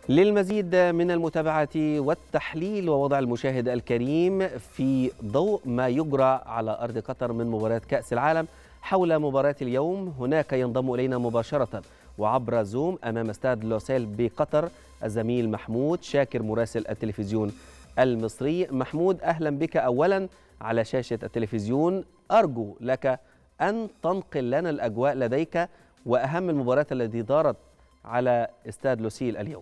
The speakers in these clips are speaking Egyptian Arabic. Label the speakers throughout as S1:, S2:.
S1: للمزيد من المتابعة والتحليل ووضع المشاهد الكريم في ضوء ما يجرى على أرض قطر من مباراة كأس العالم حول مباراة اليوم هناك ينضم إلينا مباشرة وعبر زوم أمام استاد لوسيل بقطر الزميل محمود شاكر مراسل التلفزيون المصري محمود أهلا بك أولا على شاشة التلفزيون أرجو لك أن تنقل لنا الأجواء لديك وأهم المباريات التي دارت على استاد لوسيل اليوم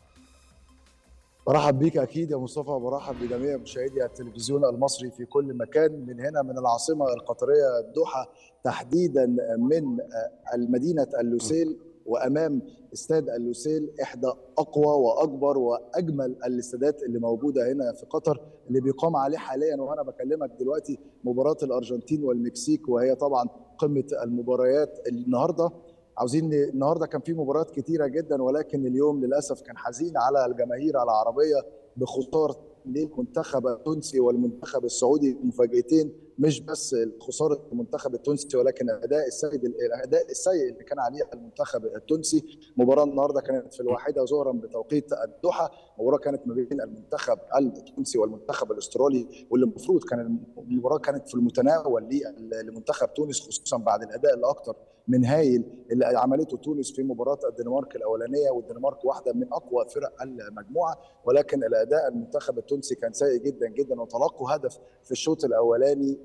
S2: برحب بيك اكيد يا مصطفى وبرحب بجميع مشاهدي التلفزيون المصري في كل مكان من هنا من العاصمه القطريه الدوحه تحديدا من المدينه اللوسيل وامام استاد اللوسيل احدى اقوى واكبر واجمل الاستادات اللي موجوده هنا في قطر اللي بيقام عليه حاليا وانا بكلمك دلوقتي مباراه الارجنتين والمكسيك وهي طبعا قمه المباريات النهارده عاوزين النهارده كان في مباريات كتيره جدا ولكن اليوم للاسف كان حزين على الجماهير العربيه بخساره للمنتخب التونسي والمنتخب السعودي مفاجاتين مش بس خساره المنتخب التونسي ولكن الاداء السيء الاداء السيء اللي كان عليه المنتخب التونسي مباراه النهارده كانت في الواحده ظهرا بتوقيت الدوحه مباراه كانت ما بين المنتخب التونسي والمنتخب الاسترالي واللي المفروض كان المباراه كانت في المتناول لمنتخب تونس خصوصا بعد الاداء اللي اكتر من هايل اللي عملته تونس في مباراه الدنمارك الاولانيه والدنمارك واحده من اقوى فرق المجموعه ولكن الاداء المنتخب التونسي كان سيء جدا جدا وتلقوا هدف في الشوط الاولاني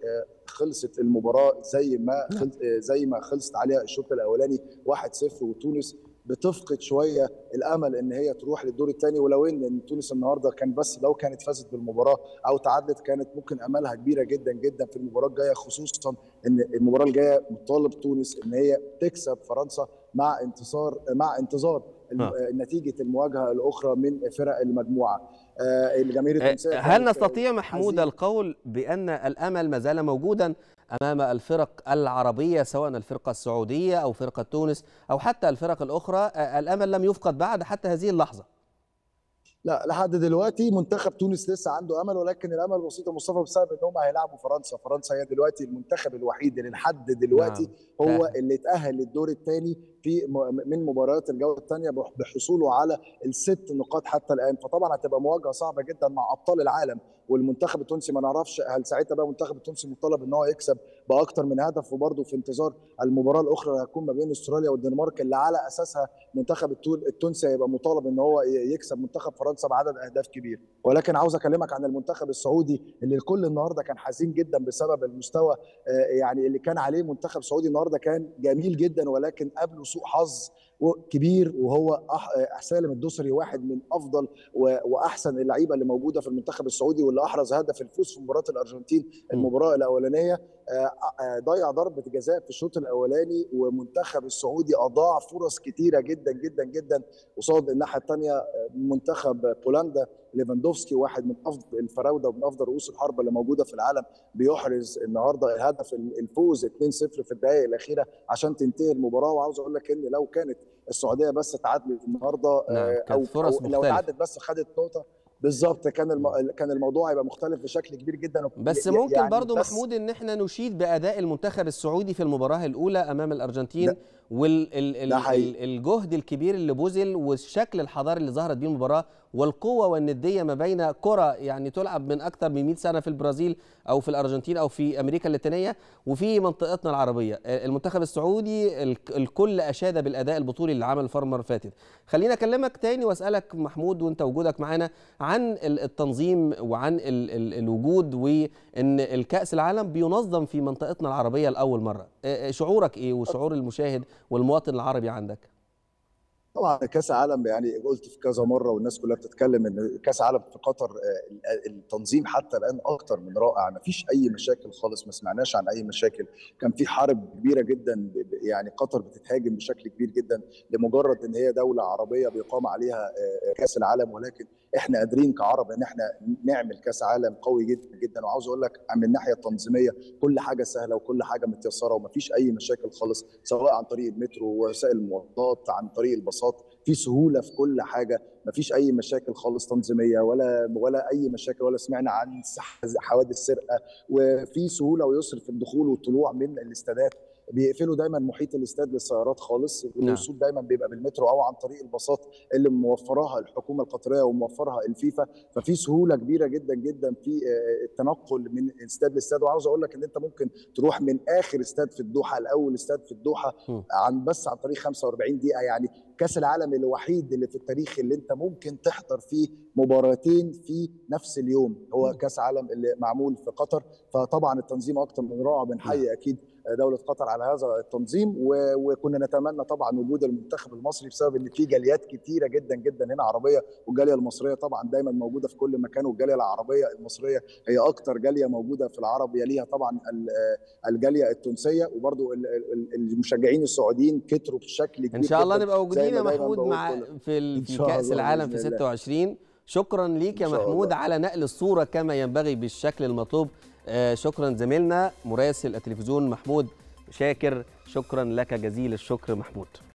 S2: وخلصت المباراه زي ما زي ما خلصت عليها الشوط الاولاني 1-0 وتونس بتفقد شويه الامل ان هي تروح للدور الثاني ولو ان تونس النهارده كان بس لو كانت فازت بالمباراه او تعادلت كانت ممكن املها كبيره جدا جدا في المباراه الجايه خصوصا ان المباراه الجايه مطالب تونس ان هي تكسب فرنسا مع انتصار مع انتظار نتيجه المواجهه الاخرى من فرق المجموعه
S1: الجماهير التونسيه هل نستطيع محمود القول بان الامل ما زال موجودا امام الفرق العربيه سواء الفرقه السعوديه او فرقه تونس او حتى الفرق الاخرى الامل لم يفقد بعد حتى هذه اللحظه
S2: لا لحد دلوقتي منتخب تونس لسه عنده امل ولكن الامل بسيط مصطفى بسبب ان هم هيلعبوا فرنسا، فرنسا هي دلوقتي المنتخب الوحيد اللي لحد دلوقتي نعم. هو اللي اتاهل للدور الثاني في من مباريات الجوله الثانيه بحصوله على الست نقاط حتى الان، فطبعا هتبقى مواجهه صعبه جدا مع ابطال العالم والمنتخب التونسي ما نعرفش هل ساعتها بقى المنتخب التونسي مطالب ان هو يكسب باكثر من هدف وبرضه في انتظار المباراه الاخرى اللي هتكون ما بين استراليا والدنمارك اللي على اساسها منتخب التونسي هيبقى مطالب ان هو يكسب منتخب فرنسا بعدد اهداف كبير ولكن عاوز اكلمك عن المنتخب السعودي اللي الكل النهارده كان حزين جدا بسبب المستوى يعني اللي كان عليه منتخب سعودي النهارده كان جميل جدا ولكن قبله سوء حظ كبير وهو سالم الدوسري واحد من افضل واحسن اللعيبه اللي موجوده في المنتخب السعودي واللي احرز هدف الفوز في مباراه الارجنتين المباراه الاولانيه ضيع ضربه جزاء في الشوط الاولاني ومنتخب السعودي اضاع فرص كتيره جدا جدا جدا قصاد الناحيه الثانيه منتخب بولندا ليفاندوفسكي واحد من افضل الفراوده ومن افضل رؤوس الحربه اللي موجوده في العالم بيحرز النهارده هدف الفوز 2-0 في الدقائق الاخيره عشان تنتهي المباراه وعاوز اقول لك ان لو كانت السعوديه بس تعادلت النهارده
S1: نعم. او, فرص
S2: أو لو تعادلت بس خدت نقطه بالظبط كان الم... كان الموضوع هيبقى مختلف بشكل كبير جدا
S1: بس ممكن يعني برضو بس محمود ان احنا نشيد باداء المنتخب السعودي في المباراه الاولى امام الارجنتين والجهد الكبير اللي بذل والشكل الحضاري اللي ظهرت بيه المباراه والقوه والنديه ما بين كره يعني تلعب من اكثر من 100 سنه في البرازيل او في الارجنتين او في امريكا اللاتينيه وفي منطقتنا العربيه المنتخب السعودي الكل اشاد بالاداء البطولي اللي عمل الفرمه اللي فاتت خليني اكلمك تاني واسالك محمود وانت وجودك معانا عن التنظيم وعن ال ال الوجود وان الكاس العالم بينظم في منطقتنا العربيه لاول مره شعورك ايه وشعور المشاهد والمواطن العربي عندك
S2: طبعا كاس عالم يعني قلت في كذا مره والناس كلها بتتكلم ان كاس عالم في قطر التنظيم حتى الان اكتر من رائع ما فيش اي مشاكل خالص ما سمعناش عن اي مشاكل كان في حرب كبيره جدا يعني قطر بتتهاجم بشكل كبير جدا لمجرد ان هي دوله عربيه بيقام عليها كاس العالم ولكن احنا قادرين كعرب ان احنا نعمل كاس عالم قوي جدا جدا وعاوز اقول لك من الناحيه التنظيميه كل حاجه سهله وكل حاجه متيسره ومفيش اي مشاكل خالص سواء عن طريق المترو ووسائل المواصلات عن طريق الباصات في سهوله في كل حاجه مفيش اي مشاكل خالص تنظيميه ولا ولا اي مشاكل ولا سمعنا عن حوادث سرقه وفي سهوله ويسر في الدخول والطلوع من الاستادات بيقفلوا دايما محيط الاستاد للسيارات خالص الوصول دايما بيبقى بالمترو او عن طريق الباصات اللي موفراها الحكومه القطريه وموفرها الفيفا ففي سهوله كبيره جدا جدا في التنقل من استاد لاستاد وعاوز اقول لك ان انت ممكن تروح من اخر استاد في الدوحه لاول استاد في الدوحه عن بس عن طريق 45 دقيقه يعني كاس العالم الوحيد اللي في التاريخ اللي انت ممكن تحضر فيه مباراتين في نفس اليوم هو كاس عالم اللي معمول في قطر فطبعا التنظيم اكتر من رائع بنحيي اكيد دوله قطر على هذا التنظيم وكنا نتمنى طبعا وجود المنتخب المصري بسبب ان في جاليات كتيره جدا جدا هنا عربيه والجاليه المصريه طبعا دايما موجوده في كل مكان والجاليه العربيه المصريه هي اكتر جاليه موجوده في العرب يليها طبعا الجاليه التونسيه وبرضو المشجعين السعوديين كتروا بشكل كبير
S1: ان شاء الله نبقى موجودين يا محمود مع في, في كاس العالم في 26 شكرا ليك يا محمود الله. على نقل الصوره كما ينبغي بالشكل المطلوب آه شكرا زميلنا مراسل التلفزيون محمود شاكر شكرا لك جزيل الشكر محمود